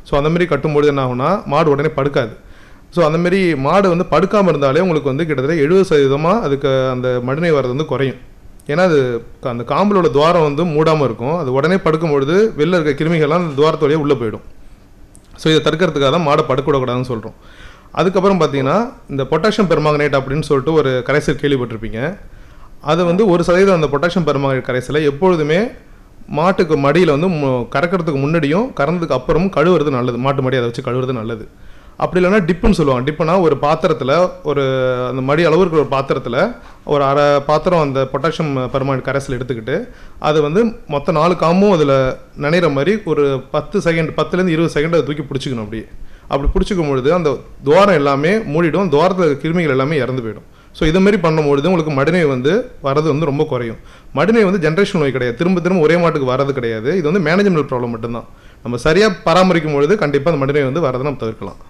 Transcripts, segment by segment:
so அந்த மாதிரி கட்டும்பொழுது என்ன ஆகும்னா மாடு உடனே படுக்காது ஸோ அந்த மாதிரி மாடு வந்து படுக்காமல் இருந்தாலே உங்களுக்கு வந்து கிட்டத்தட்ட எழுபது சதவீதமாக அதுக்கு அந்த மடிநை வர்றது வந்து குறையும் ஏன்னா அது க- அந்த காம்பலோட துவாரம் வந்து மூடாமல் இருக்கும் அது உடனே படுக்கும் பொழுது வெளில இருக்க கிருமிகள்லாம் அந்த துவாரத்து வழியாக உள்ளே போயிடும் ஸோ இதை தடுக்கிறதுக்காக தான் மாடை படுக்கூடக்கூடாதுன்னு சொல்கிறோம் அதுக்கப்புறம் பார்த்தீங்கன்னா இந்த பொட்டாசியம் பெர்மாங்கனேட் அப்படின்னு சொல்லிட்டு ஒரு கரைசல் கேள்விப்பட்டிருப்பீங்க அது வந்து ஒரு சதவீதம் அந்த பொட்டாசியம் பெர்மாங்கனேட் கரைசலை எப்பொழுதுமே மாட்டுக்கு மடியில் வந்து மு- கறக்கிறதுக்கு முன்னாடியும் கறந்ததுக்கு அப்புறமும் கழுவுறது நல்லது மாட்டு மடி அதை வச்சு கழுவுறது நல்லது அப்படி இல்லைன்னா டிப்புன்னு சொல்லுவாங்க டிப்புனா ஒரு பாத்திரத்தில் ஒரு அந்த மடி அளவு இருக்கிற ஒரு பாத்திரத்தில் ஒரு அரை பாத்திரம் அந்த பொட்டாசியம் பெர்மானேட் கரைசல் எடுத்துக்கிட்டு அது வந்து மொத்த நாலு காமும் அதில் நனைகிற மாதிரி ஒரு பத்து செகண்ட் பத்துலேருந்து இருபது செகண்ட் அதை தூக்கி பிடிச்சிக்கணும் அப்படியே அப்படி பிடிச்சிக்கும் பொழுது அந்த துவாரம் எல்லாமே மூடிடும் துவாரத்தில் இருக்க கிருமிகள் எல்லாமே இறந்து போயிடும் ஸோ இது மாதிரி பண்ணும்பொழுது உங்களுக்கு மடிநோய் வந்து வரது வந்து ரொம்ப குறையும் மடிநோய் வந்து ஜென்ரேஷன் நோய் கிடையாது திரும்ப திரும்ப ஒரே மாட்டுக்கு வரது கிடையாது இது வந்து மேனேஜ்மெண்ட் ப்ராப்ளம் மட்டும்தான் நம்ம சரியாக பராமரிக்கும் பொழுது கண்டிப்பாக அந்த மடிநோய் வந்து வரதை நம்ம தவிர்க்கலாம்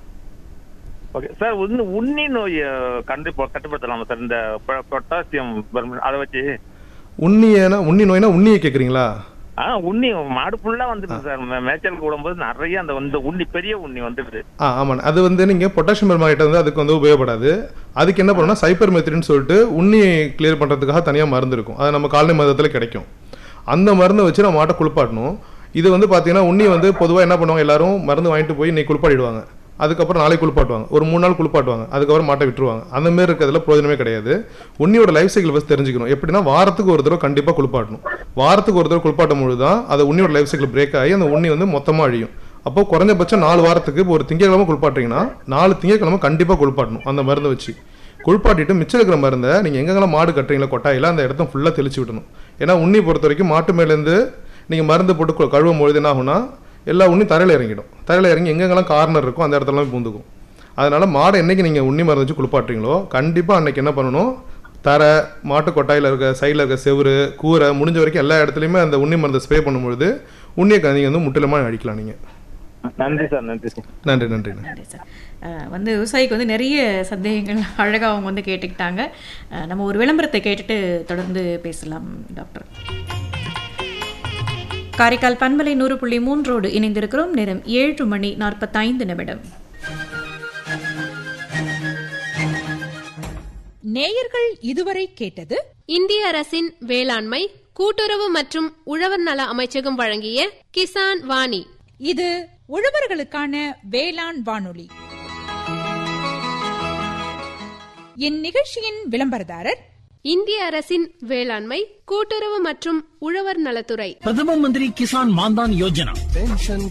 ஓகே சார் உண்ணி உண்ணி நோய் கண்டு கட்டுப்படுத்தலாமா சார் இந்த பொ- பொட்டாசியம் பெர்மனேட் அதை வச்சு உண்ணியனா உண்ணி நோய்னா உண்ணியை கேட்குறீங்களா ஆ உண்ணி மாடு ஃபுல்லா வந்துடுது சார் மே- மேய்ச்சலுக்கு விடும்போது நிறைய அந்த வந்து உண்ணி பெரிய உண்ணி வந்துடுது ஆ ஆமாண்ணே அது வந்து நீங்கள் பொட்டாசியம் பெர்மானேட் வந்து அதுக்கு வந்து உபயோகப்படாது அதுக்கு என்ன பண்ணணும்னா சைப்பர் மெத்திரின்னு சொல்லிட்டு உண்ணியை கிளியர் பண்ணுறதுக்காக தனியாக மருந்து இருக்கும் அது நம்ம கால்நடை மருந்தத்தில் கிடைக்கும் அந்த மருந்தை வச்சு நம்ம மாட்டை குளிப்பாட்டணும் இது வந்து பார்த்தீங்கன்னா உண்ணி வந்து பொதுவாக என்ன பண்ணுவாங்க எல்லாரும் மருந்து வாங்கிட்டு போய் இன்னைக்கு குளிப்பாட்டிடுவாங்க அதுக்கப்புறம் நாளைக்கு குளிப்பாட்டுவாங்க ஒரு மூணு நாள் குளிப்பாட்டுவாங்க அதுக்கப்புறம் மாட்டை விட்டுருவாங்க அந்த மாதிரி இருக்கிறதுல பிரயோஜனமே கிடையாது உன்னியோட லைஃப் சைக்கிள் ஃபஸ்ட் தெரிஞ்சுக்கணும் எப்படின்னா வாரத்துக்கு ஒரு தடவை கண்டிப்பாக குளிப்பாட்டணும் வாரத்துக்கு ஒரு தடவை குளிப்பாட்டும் பொழுது தான் அது உன்னியோட லைஃப் சைக்கிள் பிரேக் ஆகி அந்த உண்ணி வந்து மொத்தமாக அழியும் அப்போ குறைஞ்சபட்சம் நாலு வாரத்துக்கு இப்போ ஒரு திங்கக்கிழமை குளிப்பாட்டுறீங்கன்னா நாலு திங்கக்கிழமை கண்டிப்பாக குளிப்பாட்டணும் அந்த மருந்தை வச்சு குளிப்பாட்டிட்டு மிச்சம் இருக்கிற மருந்தை நீங்கள் எங்கெங்கெல்லாம் மாடு கட்டுறீங்களா கொட்டாயில் அந்த இடத்த ஃபுல்லாக தெளிச்சு விடணும் ஏன்னா உண்ணி பொறுத்த வரைக்கும் மாட்டு மேலேருந்து நீங்கள் மருந்து போட்டு கு- கழுவும் பொழுது என்ன ஆகும்னா எல்லா உண்ணியும் தரையில் இறங்கிடும் தரையில் இறங்கி எங்கெங்கெல்லாம் கார்னர் இருக்கோ அந்த இடத்துலலாம் பூந்துக்கும் அதனால மாடை என்னைக்கு நீங்கள் உண்ணி மருந்து வச்சு குளிப்பாட்டுறீங்களோ கண்டிப்பாக அன்னைக்கு என்ன பண்ணணும் தரை மாட்டு கொட்டாயில் இருக்க சைடில் இருக்க செவுரு கூரை முடிஞ்ச வரைக்கும் எல்லா இடத்துலையுமே அந்த உண்ணி மருந்தை ஸ்ப்ரே பண்ணும்பொழுது உண்ணியை நீங்கள் வந்து முற்றிலுமாக அடிக்கலாம் நீங்கள் நன்றி சார் நன்றி சார் நன்றி நன்றி நன்றி சார் அஹ் வந்து விவசாயிக்கு வந்து நிறைய சந்தேகங்கள் அழகாக அவங்க வந்து கேட்டுக்கிட்டாங்க அஹ் நம்ம ஒரு விளம்பரத்தை கேட்டுட்டு தொடர்ந்து பேசலாம் டாக்டர் காரைக்கால் பண்பலை நூறு புள்ளி மூன்றோடு இணைந்திருக்கிறோம் நேரம் ஏழு மணி நாற்பத்தைந்து நிமிடம் நேயர்கள் இதுவரை கேட்டது இந்திய அரசின் வேளாண்மை கூட்டுறவு மற்றும் உழவர் நல அமைச்சகம் வழங்கிய கிசான் வாணி இது உழவர்களுக்கான வேளாண் வானொலி இந்நிகழ்ச்சியின் விளம்பரதாரர் இந்திய அரசின் வேளாண்மை கூட்டுறவு மற்றும் உழவர் நலத்துறை பிரதம மந்திரி கிசான் மான்தான் யோஜனா